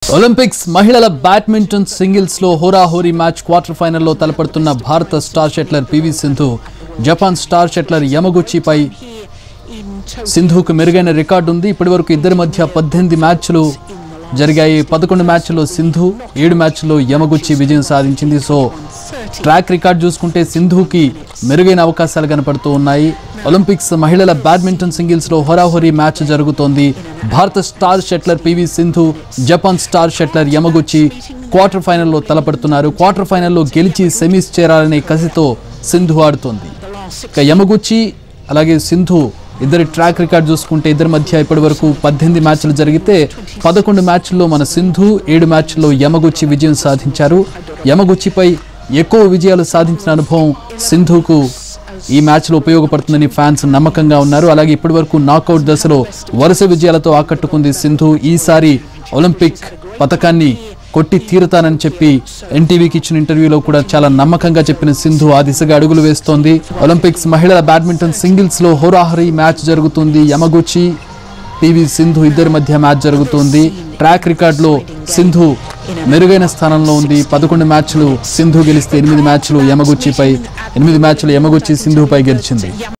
Olympics మహిళల badminton singles లో హోరాహోరీ మ్యాచ్ క్వార్టర్ ఫైనల్లో తలపడుతున్న భారత star shuttler PV Sindhu Japan star shuttler యమగుచిపై సింధుకు మెరుగైన రికార్డు ఉంది ఇప్పటివరకు ఇద్దరి మధ్య పద్దెనిమిది మ్యాచ్లు జరిగాయి పదకొండు మ్యాచ్ల్లో సింధు ఏడు మ్యాచ్ల్లో యమగుచ్చి విజయం సాధించింది సో ట్రాక్ రికార్డ్ చూసుకుంటే సింధుకి మెరుగైన అవకాశాలు కనపడుతూ ఉన్నాయి ఒలింపిక్స్ మహిళల బ్యాడ్మింటన్ సింగిల్స్ లో హోరాహోరీ మ్యాచ్ జరుగుతోంది భారత star shuttler PV Sindhu Japan star shuttler Yamaguchi quarter ఫైనల్లో తలపడుతున్నారు క్వార్టర్ ఫైనల్లో గెలిచి సెమీస్ చేరాలనే కసితో సింధు ఆడుతోంది ఇక యమగుచ్చి అలాగే సింధు ఇద్దరి ట్రాక్ రికార్డ్ చూసుకుంటే ఇద్దరి మధ్య ఇప్పటి వరకు పద్దెనిమిది మ్యాచ్లు జరిగితే పదకొండు మ్యాచ్ల్లో మన సింధు ఏడు మ్యాచ్ల్లో యమగుచ్చి విజయం సాధించారు యమగుచ్చిపై ఎక్కువ విజయాలు సాధించిన అనుభవం సింధుకు ఈ మ్యాచ్లో ఉపయోగపడుతుందని ఫ్యాన్స్ నమ్మకంగా ఉన్నారు అలాగే ఇప్పటివరకు నాకౌట్ దశలో వరుస విజయాలతో ఆకట్టుకుంది సింధు ఈసారి ఒలింపిక్ పథకాన్ని కొట్టి తీరుతానని చెప్పి ఎన్టీవీకి ఇచ్చిన ఇంటర్వ్యూలో కూడా చాలా నమ్మకంగా చెప్పిన సింధు ఆ దిశగా అడుగులు వేస్తోంది ఒలింపిక్స్ మహిళల బ్యాడ్మింటన్ సింగిల్స్ లో హోరాహరీ మ్యాచ్ జరుగుతుంది యమగుచి పివి సింధు ఇద్దరి మధ్య మ్యాచ్ జరుగుతుంది ట్రాక్ రికార్డులో సింధు మెరుగైన స్థానంలో ఉంది పదకొండు మ్యాచ్లు సింధు గెలిస్తే ఎనిమిది మ్యాచ్లు యమగుచ్చిపై ఎనిమిది మ్యాచ్లు యమగుచ్చి సింధుపై గెలిచింది